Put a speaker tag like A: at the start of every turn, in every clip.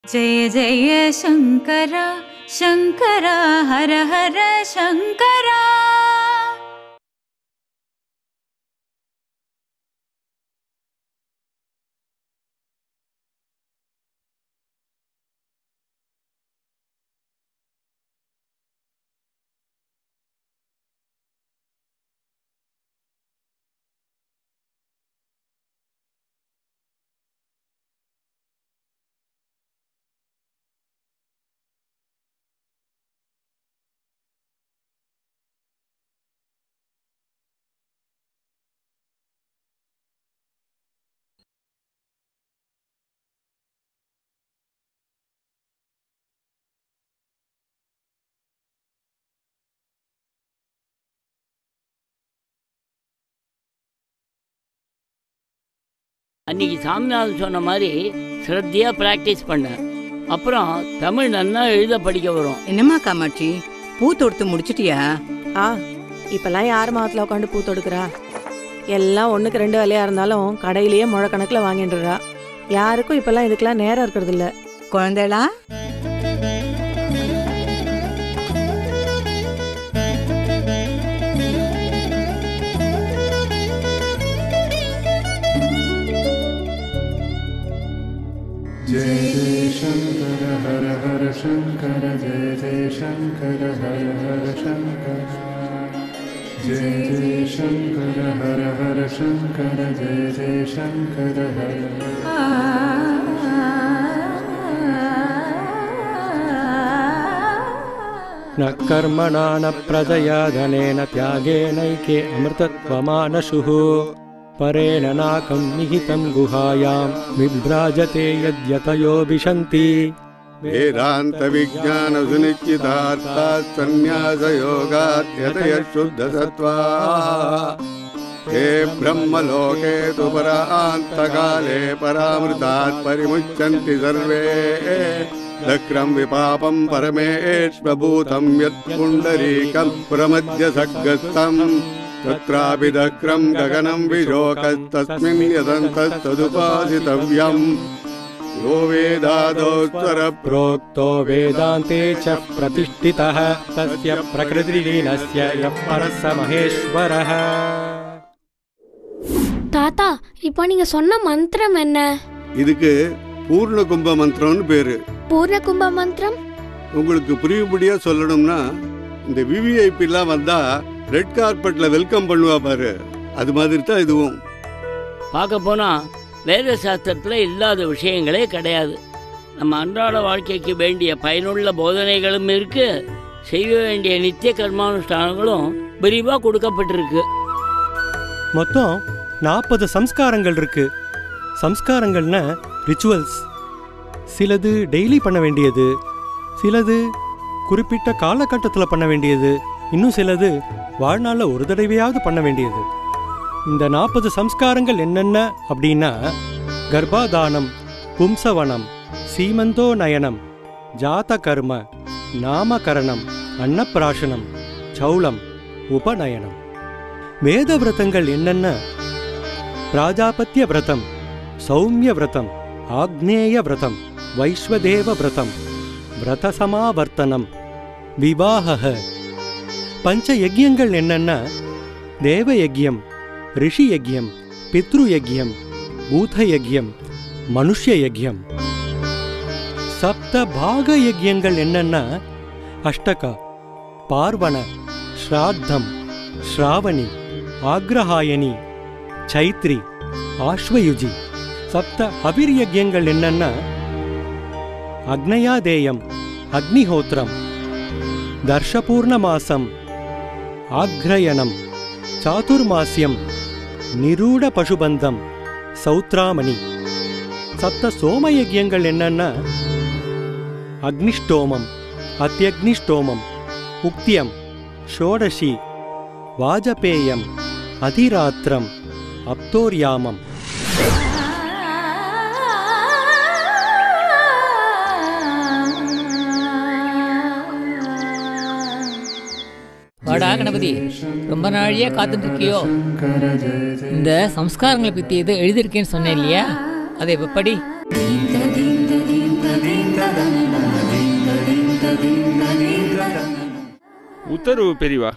A: जय जय शङ्कर शङ्कर हर हर शङ्करा
B: அன்னைக்கு சாமிநாதன் சொன்ன மாதிரி ஸ்ரத்தையாக ப்ராக்டிஸ் பண்ண அப்புறம் தமிழ் நன்னா எழுத படிக்க வரும்
C: என்னம்மா காமாட்சி பூ தொடுத்து முடிச்சிட்டியா
D: ஆ இப்பெல்லாம் யார் மாத்துல உட்காந்து பூ தொடுக்கிறா எல்லாம் ஒண்ணுக்கு ரெண்டு வேலையா இருந்தாலும் கடையிலேயே முழக்கணக்கில் வாங்கிட்டுறா யாருக்கும் இப்பெல்லாம் இதுக்கெல்லாம் நேரம் இருக்கிறது இல்ல
C: குழந்தைகளா
E: जय जय शङ्कर हर हर शङ्कर जय जय शङ्कर हर हर शङ्कर जय जय शङ्कर हर हर शङ्कर जय जय शङ्कर हर
F: न कर्मणा न प्रजया धनेन त्यागेनैके अमृतत्वमानशुः परेण नाकं निहितं गुहायां विभ्राजते यद्यतयो विशन्ति
G: वेदान्तविज्ञानसुनिश्चितार्थात् सन्न्यासयोगात् यतयः शुद्धसत्त्वाः हे ब्रह्मलोके तु परान्तकाले परामृतात् परिमुच्यन्ति सर्वे दक्रं विपापं परमेष्वभूतं यत् पुण्डरीकं प्रमद्य सग्गस्तम् तत्रापि दक्रं गगनं विशोकस्तस्मिन् यदन्तस्तदुपासितव्यम् यो वेदादोत्तर
F: प्रोक्तो वेदान्ते च प्रतिष्ठितः तस्य प्रकृतिलीनस्य यः परः स महेश्वरः
H: தாத்தா இப்போ நீங்க சொன்ன மந்திரம் என்ன
G: இதுக்கு பூர்ண கும்ப மந்திரம்னு பேரு
H: பூர்ண கும்ப மந்திரம்
G: உங்களுக்கு புரியும்படியா சொல்லணும்னா இந்த விவிஐபி எல்லாம் வந்தா ரெட் கார்பெட்ல வெல்கம் பண்ணுவா பாரு அது மாதிரி தான் இதுவும்
B: பார்க்க போனால் வேத சாஸ்திரத்தில் இல்லாத விஷயங்களே கிடையாது நம்ம அன்றாட வாழ்க்கைக்கு வேண்டிய பயனுள்ள போதனைகளும் இருக்கு செய்ய வேண்டிய நித்திய கர்மானுஷ்டானங்களும் விரிவாக கொடுக்கப்பட்டிருக்கு
F: மொத்தம் நாற்பது சம்ஸ்காரங்கள் இருக்கு சம்ஸ்காரங்கள்னா ரிச்சுவல்ஸ் சிலது டெய்லி பண்ண வேண்டியது சிலது குறிப்பிட்ட காலகட்டத்தில் பண்ண வேண்டியது இன்னும் சிலது வாழ்நாளில் ஒரு தடவையாவது பண்ண வேண்டியது இந்த நாற்பது சம்ஸ்காரங்கள் என்னென்ன அப்படின்னா கர்ப்பாதானம் பும்சவனம் சீமந்தோ நயனம் ஜாத கர்ம நாமகரணம் அன்னப்பிராசனம் சௌளம் உபநயனம் வேத விரதங்கள் என்னென்ன பிராஜாபத்திய விரதம் சௌமிய விரதம் ஆக்னேய விரதம் வைஸ்வதேவ விரதம் விரதசமாவர்த்தனம் விவாகக பஞ்ச யஜ்யங்கள் என்னென்ன தேவ யஜ்யம் ரிஷி யஜ்யம் பித்ரு யஜ்யம் பூத யஜ்யம் மனுஷ்ய யஜ்யம் சப்த பாக யஜ்யங்கள் என்னென்ன அஷ்டக பார்வண ஸ்ராத்தம் ஸ்ராவணி ஆக்ரஹாயணி சைத்ரி ஆஸ்வயுஜி சப்த அபிர் யஜ்யங்கள் என்னென்ன அக்னயாதேயம் அக்னிஹோத்திரம் தர்ஷபூர்ணமாசம் ஆக்ரயணம் சாதுர்மாஸ்யம் நிரூட பசுபந்தம் சௌத்ராமணி சப்த சோமயஜ்யங்கள் என்னென்ன அக்னிஷ்டோமம் அத்தியக்னிஷ்டோமம் உக்தியம் ஷோடசி வாஜபேயம் அதிராத்திரம் அப்தோர்யாமம்
I: வாடா கணபதி ரொம்ப நாழியா காத்துட்டு இருக்கியோ
E: शङ्कर जय जय
I: இந்த சம்ஸ்காரங்களை பத்தி ஏதோ எழுதியிருக்கேன்னு சொன்னேன் இல்லையா அதை எப்படி
A: दीन्द दीन्द दीन्द दीन्द
J: உத்தரவு பெரியவா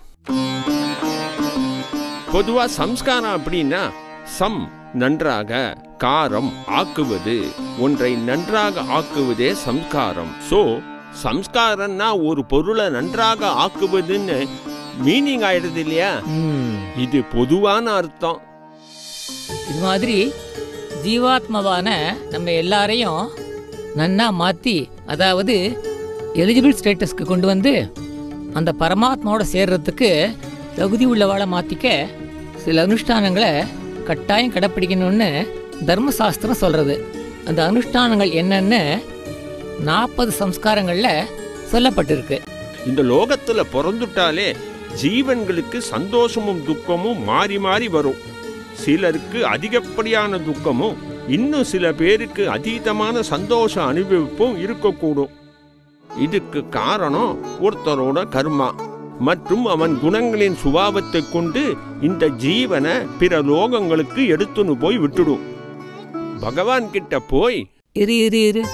J: பொதுவா சம்ஸ்காரம் அப்படின்னா சம் நன்றாக காரம் ஆக்குவது ஒன்றை நன்றாக ஆக்குவதே சம்ஸ்காரம் சோ சம்ஸ்காரம்னா ஒரு பொருளை நன்றாக ஆக்குவதுன்னு மீனிங் ஆயிடுது இல்லையா இது பொதுவான அர்த்தம்
I: இது மாதிரி ஜீவாத்மாவான நம்ம எல்லாரையும் நன்னா மாற்றி அதாவது எலிஜிபிள் ஸ்டேட்டஸ்க்கு கொண்டு வந்து அந்த பரமாத்மாவோட சேர்றதுக்கு தகுதி உள்ளவாளை மாற்றிக்க சில அனுஷ்டானங்களை கட்டாயம் கடைப்பிடிக்கணும்னு தர்மசாஸ்திரம் சொல்கிறது அந்த அனுஷ்டானங்கள் என்னன்னு நாற்பது சம்ஸ்காரங்களில் சொல்லப்பட்டிருக்கு
J: இந்த லோகத்துல பிறந்துட்டாலே ஜீவன்களுக்கு சந்தோஷமும் துக்கமும் மாறி மாறி வரும் சிலருக்கு அதிகப்படியான துக்கமும் இன்னும் சில பேருக்கு அதீதமான சந்தோஷ அனுபவிப்பும் இருக்கக்கூடும் இதுக்கு காரணம் ஒருத்தரோட கர்மா மற்றும் அவன் குணங்களின் சுபாவத்தை கொண்டு இந்த ஜீவனை பிற லோகங்களுக்கு எடுத்துன்னு போய் விட்டுடும் பகவான் கிட்ட போய்
I: இரு இரு இரு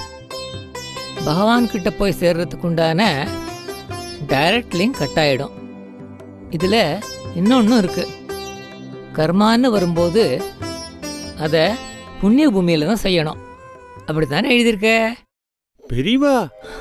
I: பகவான் கிட்ட போய் சேர்றதுக்கு உண்டான டைரக்ட் லிங்க் கட் ஆயிடும் இதுல இன்னொன்னும் இருக்கு கர்மான்னு வரும்போது அதை புண்ணிய பூமியில தான் செய்யணும் அப்படித்தானே எழுதியிருக்க
J: பெரியவா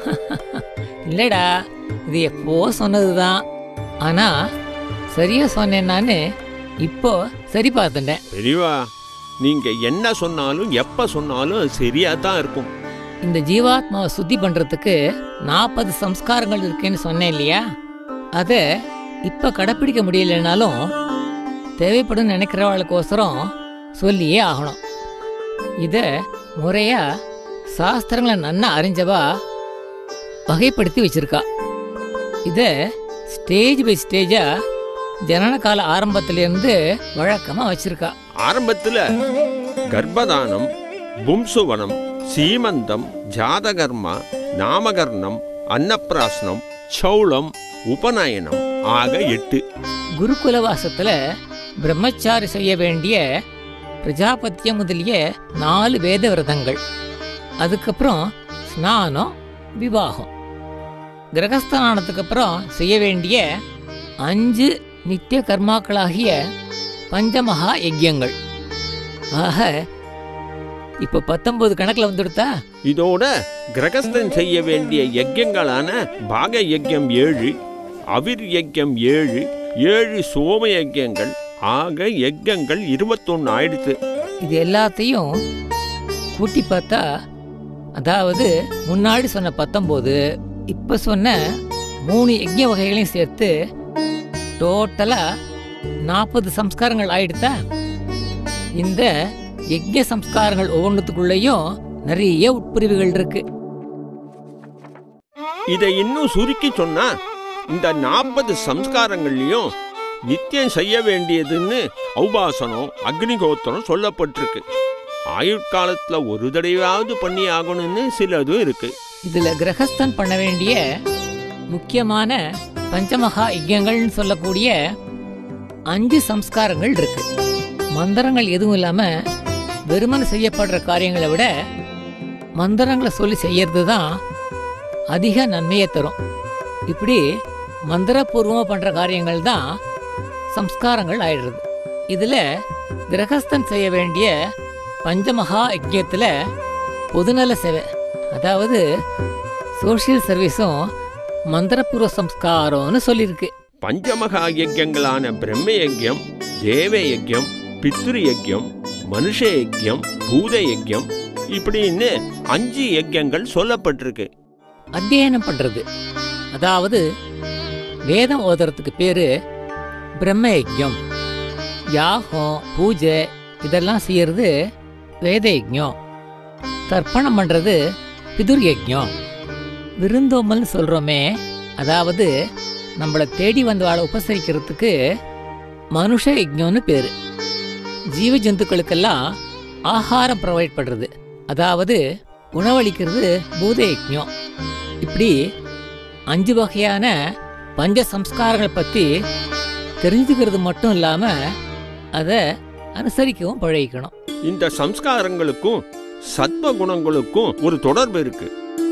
I: இல்லடா இது எப்போ சொன்னதுதான் ஆனா சரியா சொன்னேன்னான்னு இப்போ சரி பார்த்துட்டேன்
J: பெரியவா நீங்க என்ன சொன்னாலும் எப்ப சொன்னாலும் அது சரியா தான் இருக்கும்
I: இந்த ஜீவாத்மாவை சுத்தி பண்றதுக்கு நாற்பது சம்ஸ்காரங்கள் இருக்குன்னு சொன்னேன் இல்லையா அத இப்ப கடைப்பிடிக்க முடியலனாலும் தேவைப்படும் நினைக்கிறவளுக்கோசரம் சொல்லியே ஆகணும் இத முறையா சாஸ்திரங்களை நன்னா அறிஞ்சவா வகைப்படுத்தி வச்சிருக்கா இத ஸ்டேஜ் பை ஸ்டேஜா ஜனன கால ஆரம்பத்திலிருந்து வழக்கமா வச்சிருக்கா
J: ஆரம்பத்துல கர்ப்பதானம் பும்சுவனம் சீமந்தம் ஜாதகர்மா நாமகர்ணம் அன்னப்பிராசனம் சௌளம் உபநயனம் ஆக எட்டு
I: குருகுலவாசத்துல பிரம்மச்சாரி செய்ய வேண்டிய பிரஜாபத்தியம் முதலிய நாலு வேத விரதங்கள் அதுக்கப்புறம் ஸ்நானம் விவாகம் கிரகஸ்தானத்துக்கு அப்புறம் செய்ய வேண்டிய அஞ்சு நித்திய கர்மாக்களாகிய பஞ்சமகா யஜ்யங்கள் ஆக இப்ப பத்தொன்பது கணக்குல வந்துடுதா
J: இதோட கிரகஸ்தன் செய்ய வேண்டிய யஜ்யங்களான பாக யஜ்யம் ஏழு அவிர் யஜ்யம் ஏழு ஏழு சோம யஜ்யங்கள் ஆக யஜ்யங்கள் இருபத்தொன்னு ஆயிடுத்து
I: இது எல்லாத்தையும் கூட்டி பார்த்தா அதாவது முன்னாடி சொன்ன பத்தொம்போது இப்ப சொன்ன மூணு யஜ்ய வகைகளையும் சேர்த்து டோட்டலா நாற்பது சம்ஸ்காரங்கள் ஆயிடுதா இந்த யஜ்ய சம்ஸ்காரங்கள் ஒவ்வொன்றுத்துக்குள்ளேயும் நிறைய உட்பிரிவுகள் இருக்கு
J: இதை இன்னும் சுருக்கி சொன்னா இந்த நாற்பது சம்ஸ்காரங்கள்லயும் நித்தியம் செய்ய வேண்டியதுன்னு ஔபாசனம் அக்னிகோத்திரம் சொல்லப்பட்டிருக்கு ஆயுட்காலத்துல ஒரு தடவையாவது பண்ணி ஆகணும்னு சிலதும் இருக்கு
I: இதுல கிரகஸ்தன் பண்ண வேண்டிய முக்கியமான பஞ்சமகா யஜ்யங்கள்னு சொல்லக்கூடிய அஞ்சு சம்ஸ்காரங்கள் இருக்கு மந்திரங்கள் எதுவும் இல்லாம வெறுமன செய்யப்படுற காரியங்களை விட மந்திரங்களை சொல்லி செய்யறது தான் அதிக நன்மையை தரும் இப்படி மந்திரபூர்வமாக பண்ற காரியங்கள் தான் சம்ஸ்காரங்கள் ஆயிடுறது இதுல கிரகஸ்தன் செய்ய வேண்டிய பஞ்சமகா யஜ்யத்துல பொதுநல சேவை அதாவது சோஷியல் சர்வீஸும் மந்திரபூர்வ சம்ஸ்காரம்னு சொல்லியிருக்கு
J: பஞ்சமகா யஜ்யங்களான பிரம்ம யஜ்யம் தேவ யஜ்யம் பித்ரு யஜ்யம் மனுஷ யஜ்யம் பூத யஜ்யம் இப்படின்னு அஞ்சு யஜ்யங்கள் சொல்லப்பட்டிருக்கு
I: அத்தியனம் பண்றது அதாவது வேதம் ஓதுறதுக்கு பேரு பிரம்ம யஜ்யம் யாகம் பூஜை இதெல்லாம் செய்யறது வேத யஜ்யம் தர்ப்பணம் பண்றது பிதுர் யஜ்யம் விருந்தோம்பல்னு சொல்றோமே அதாவது நம்மளை தேடி வந்தவாளை உபசரிக்கிறதுக்கு மனுஷ யஜ்யம்னு பேரு ஜீவ ஜந்துக்களுக்கெல்லாம் ஆகாரம் ப்ரொவைட் பண்றது அதாவது உணவளிக்கிறது பூத யஜ்யம் இப்படி அஞ்சு வகையான பஞ்ச சம்ஸ்காரங்களை பத்தி தெரிஞ்சுக்கிறது மட்டும் இல்லாம அதை அனுசரிக்கவும் பழகிக்கணும்
J: இந்த சம்ஸ்காரங்களுக்கும் சத்வ குணங்களுக்கும் ஒரு தொடர்பு இருக்கு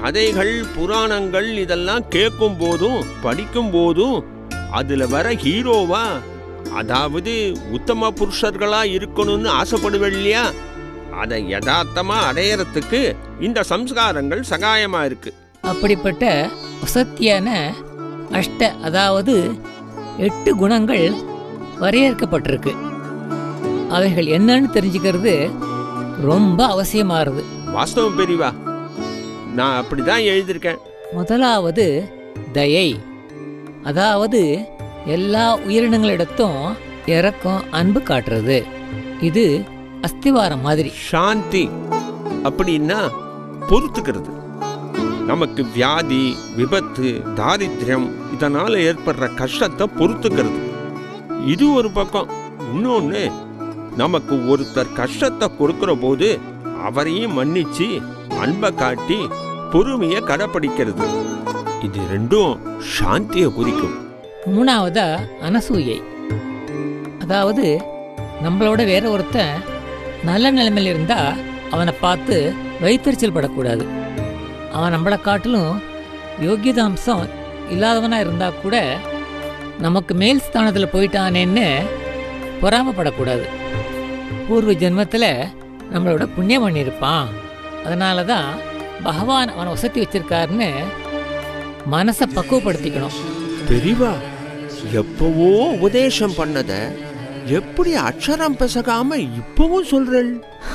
J: கதைகள் புராணங்கள் இதெல்லாம் கேட்கும் போதும் படிக்கும் போதும் அதுல வர ஹீரோவா அதாவது உத்தம புருஷர்களா இருக்கணும்னு ஆசைப்படுவேன் இல்லையா அதை யதார்த்தமா அடையறதுக்கு இந்த சம்ஸ்காரங்கள் சகாயமா இருக்கு
I: அப்படிப்பட்ட வசத்தியான அஷ்ட அதாவது எட்டு குணங்கள் வரையறுக்கப்பட்டிருக்கு அவைகள் என்னன்னு தெரிஞ்சுக்கிறது ரொம்ப அவசியமாறுது
J: வாஸ்தவம் பெரியவா நான் அப்படிதான் எழுதியிருக்கேன்
I: முதலாவது தயை அதாவது எல்லா உயிரினங்களிடத்தும் இறக்கம் அன்பு காட்டுறது இது அஸ்திவாரம் மாதிரி
J: சாந்தி அப்படின்னா பொறுத்துக்கிறது நமக்கு வியாதி விபத்து தாரித்யம் இதனால ஏற்படுற கஷ்டத்தை பொறுத்துக்கிறது இது ஒரு பக்கம் இன்னொன்னு நமக்கு ஒருத்தர் கஷ்டத்தை கொடுக்கிற போது அவரையும் மன்னிச்சு அன்பை காட்டி பொறுமையை கடைப்பிடிக்கிறது இது ரெண்டும் சாந்தியை குறிக்கும்
I: மூணாவதா அனசூயை அதாவது நம்மளோட வேற ஒருத்தன் நல்ல நிலைமையில இருந்தா அவனை பார்த்து வைத்தறிச்சல் படக்கூடாது அவன் நம்மளை காட்டிலும் யோகியதாம்சம் இல்லாதவனா இருந்தா கூட நமக்கு மேல் ஸ்தானத்தில் போயிட்டானேன்னு பொறாமப்படக்கூடாது பூர்வ ஜென்மத்தில் நம்மளோட புண்ணியம் பண்ணியிருப்பான் அதனால தான் பகவான் அவனை வசதி வச்சிருக்காருன்னு மனசை பக்குவப்படுத்திக்கணும்
J: பெரியவா எப்பவோ உபதேசம் பண்ணத எப்படி அக்ஷரம் பெசகாம இப்பவும் சொல்றேன்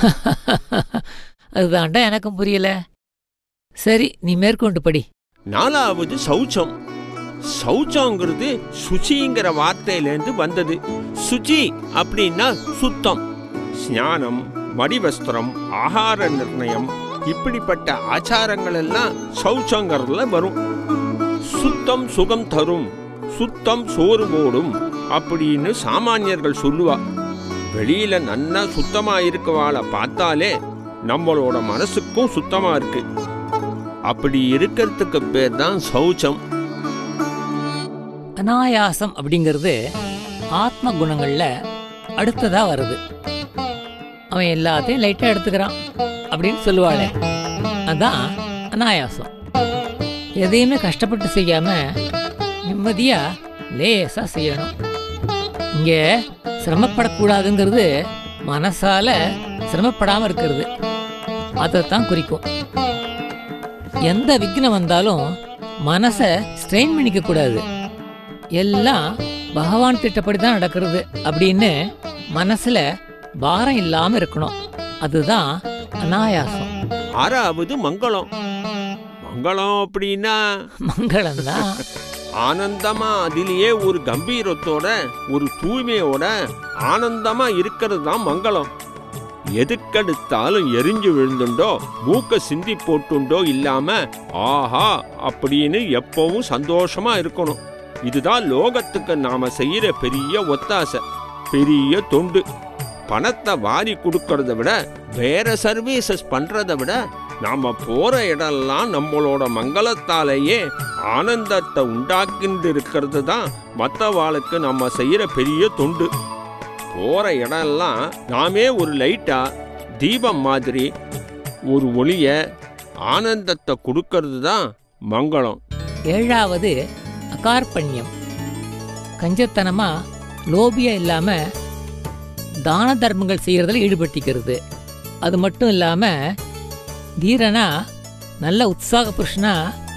I: அதுதான்டா எனக்கும் புரியல சரி நீ மேற்கொண்டு படி
J: நாலாவது சௌச்சம் சௌச்சங்கிறது சுச்சிங்கிற வார்த்தையிலேருந்து வந்தது சுச்சி அப்படின்னா சுத்தம் ஸ்நானம் மடிவஸ்திரம் ஆகார நிர்ணயம் இப்படிப்பட்ட ஆச்சாரங்கள் எல்லாம் சௌச்சங்கிறதுல வரும் சுத்தம் சுகம் தரும் சுத்தம் சோறு போடும் அப்படின்னு சாமானியர்கள் சொல்லுவா வெளியில நன்னா சுத்தமா இருக்கவாளை பார்த்தாலே நம்மளோட மனசுக்கும் சுத்தமா இருக்கு அப்படி இருக்கிறதுக்கு பேர் தான் சௌச்சம்
I: அனாயாசம் அப்படிங்கிறது ஆத்ம குணங்கள்ல அடுத்ததா வருது அவன் எல்லாத்தையும் லைட்டா எடுத்துக்கிறான் அப்படின்னு சொல்லுவாளே அதான் அனாயாசம் எதையுமே கஷ்டப்பட்டு செய்யாம நிம்மதியா லேசா செய்யணும் இங்க சிரமப்படக்கூடாதுங்கிறது மனசால சிரமப்படாம இருக்கிறது அதைத்தான் குறிக்கும் எந்த விக்னம் வந்தாலும் மனசை ஸ்ட்ரெயின் பண்ணிக்க கூடாது எல்லாம் பகவான் திட்டப்படி தான் நடக்கிறது அப்படின்னு மனசுல பாரம் இல்லாம இருக்கணும் அதுதான் அனாயாசம்
J: ஆறாவது மங்களம் மங்களம் அப்படின்னா
I: மங்களம் தான்
J: ஆனந்தமா அதிலேயே ஒரு கம்பீரத்தோட ஒரு தூய்மையோட ஆனந்தமா இருக்கிறது தான் மங்களம் எதுக்கெடுத்தாலும் எரிஞ்சு விழுந்துண்டோ மூக்க சிந்தி போட்டுண்டோ இல்லாம ஆஹா அப்படின்னு எப்பவும் சந்தோஷமா இருக்கணும் இதுதான் லோகத்துக்கு நாம செய்யற பெரிய ஒத்தாசை பெரிய தொண்டு பணத்தை வாரி கொடுக்கறத விட வேற சர்வீசஸ் பண்றதை விட நாம போற இடம்லாம் நம்மளோட மங்களத்தாலேயே ஆனந்தத்தை உண்டாக்கிட்டு இருக்கிறது தான் மற்றவாளுக்கு நம்ம செய்யற பெரிய தொண்டு போற இடம்லாம் நாமே ஒரு லைட்டா தீபம் மாதிரி ஒரு ஒளிய ஆனந்தத்தை கொடுக்கறது தான் மங்களம்
I: ஏழாவது அகார்பண்யம் கஞ்சத்தனமா லோபியா இல்லாம தான தர்மங்கள் செய்யறதுல ஈடுபடுத்திக்கிறது அது மட்டும் இல்லாம தீரனா நல்ல உற்சாக புருஷனா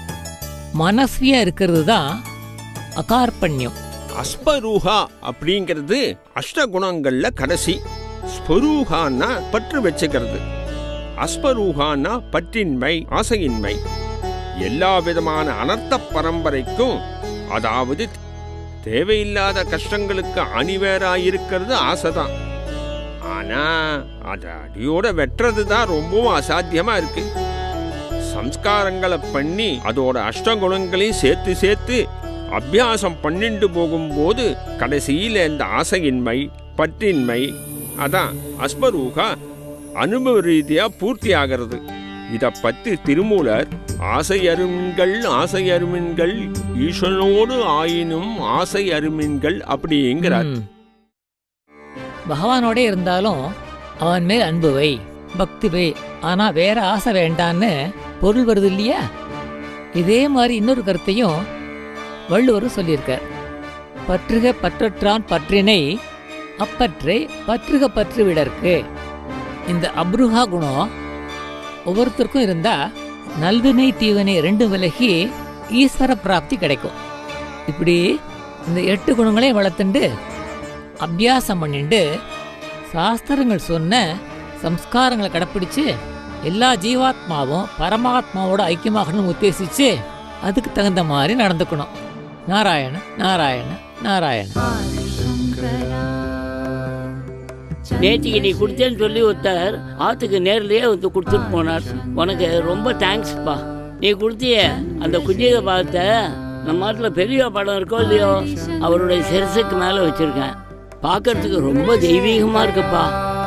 I: மனஸ்வியா இருக்கிறது தான் அகார்பண்யம்
J: அஸ்பரூஹா அப்படிங்கிறது அஷ்டகுணங்கள்ல கடைசி ஸ்பரூஹான்னா பற்று வச்சுக்கிறது அஸ்பரூஹான்னா பற்றின்மை ஆசையின்மை எல்லா விதமான அனர்த்த பரம்பரைக்கும் அதாவது தேவையில்லாத கஷ்டங்களுக்கு அணிவேராயிருக்கிறது ஆசைதான் ஆனா அதை அடியோட வெட்டுறது தான் ரொம்பவும் அசாத்தியமா இருக்கு சம்ஸ்காரங்களை பண்ணி அதோட அஷ்டகுணங்களையும் சேர்த்து சேர்த்து அபியாசம் பண்ணிட்டு போகும்போது கடைசியில இந்த ஆசையின்மை பற்றின்மை அதான் அஸ்பரூகா அனுபவ ரீதியா பூர்த்தி ஆகிறது இத பத்தி திருமூலர் ஆசை அருமின்கள் ஆசை அருமின்கள் ஈஸ்வரனோடு ஆயினும் ஆசை அருமின்கள் அப்படிங்கிறார்
I: ம். பகவானோட இருந்தாலும் அவன் மேல் அன்பு வை பக்தி வை ஆனா வேற ஆசை வேண்டான்னு பொருள் வருது இல்லையா இதே மாதிரி இன்னொரு கருத்தையும் வள்ளுவர் சொல்லியிருக்கார் பற்றுக பற்றற்றான் பற்றினை அப்பற்றை பற்றுக பற்று விடற்கு இந்த அப்ருஹா குணம் ஒவ்வொருத்தருக்கும் இருந்தா நல்வினை தீவினை ரெண்டும் விலகி ஈஸ்வர பிராப்தி கிடைக்கும் இப்படி இந்த எட்டு குணங்களையும் வளர்த்துண்டு அபியாசம் பண்ணிண்டு சாஸ்திரங்கள் சொன்ன சம்ஸ்காரங்களை கடைப்பிடிச்சு எல்லா ஜீவாத்மாவும் பரமாத்மாவோட ஐக்கியமாகணும்னு உத்தேசிச்சு அதுக்கு தகுந்த மாதிரி நடந்துக்கணும் நாராயண நாராயண நாராயண
B: நேற்றுக்கு நீ கொடுத்தேன்னு சொல்லி ஒருத்தர் ஆத்துக்கு நேர்லயே வந்து கொடுத்துட்டு போனார் உனக்கு ரொம்ப தேங்க்ஸ்ப்பா நீ கொடுத்திய அந்த குஞ்சிக பாகத்தை நம்ம நாட்டில் பெரிய படம் இருக்கோ இல்லையோ அவருடைய சிரசுக்கு மேலே வச்சிருக்கேன் பார்க்கறதுக்கு ரொம்ப தெய்வீகமா இருக்குப்பா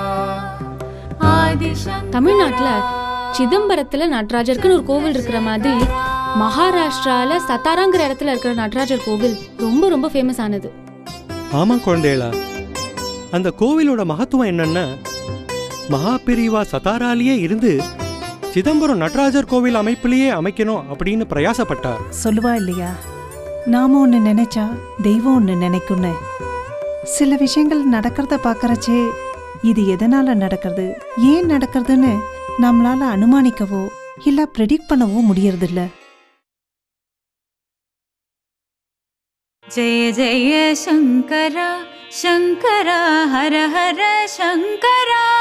K: தமிழ்நாட்டுல சிதம்பரத்துல நடராஜருக்குன்னு ஒரு கோவில் இருக்கிற மாதிரி மகாராஷ்டிரால சத்தாராங்கிற இடத்துல இருக்கிற நடராஜர் கோவில் ரொம்ப ரொம்ப ஃபேமஸ் ஆனது
F: ஆமா குழந்தைகளா அந்த கோவிலோட மகத்துவம் என்னன்னா மகாபிரிவா சதாராலேயே இருந்து சிதம்பரம் நடராஜர் கோவில் அமைப்பிலேயே அமைக்கணும் அப்படின்னு பிரயாசப்பட்டார்
L: சொல்லுவா இல்லையா நாம ஒன்று நினைச்சா தெய்வம் ஒன்று நினைக்கும்னு சில விஷயங்கள் நடக்கிறத பார்க்கறச்சே இது எதனால நடக்கிறது ஏன் நடக்கிறதுன்னு நம்மளால அனுமானிக்கவோ இல்ல ப்ரெடிக்ட் பண்ணவோ முடியறதில்ல
A: जय जय शङ्कर शङ्कर हर हर शङ्करा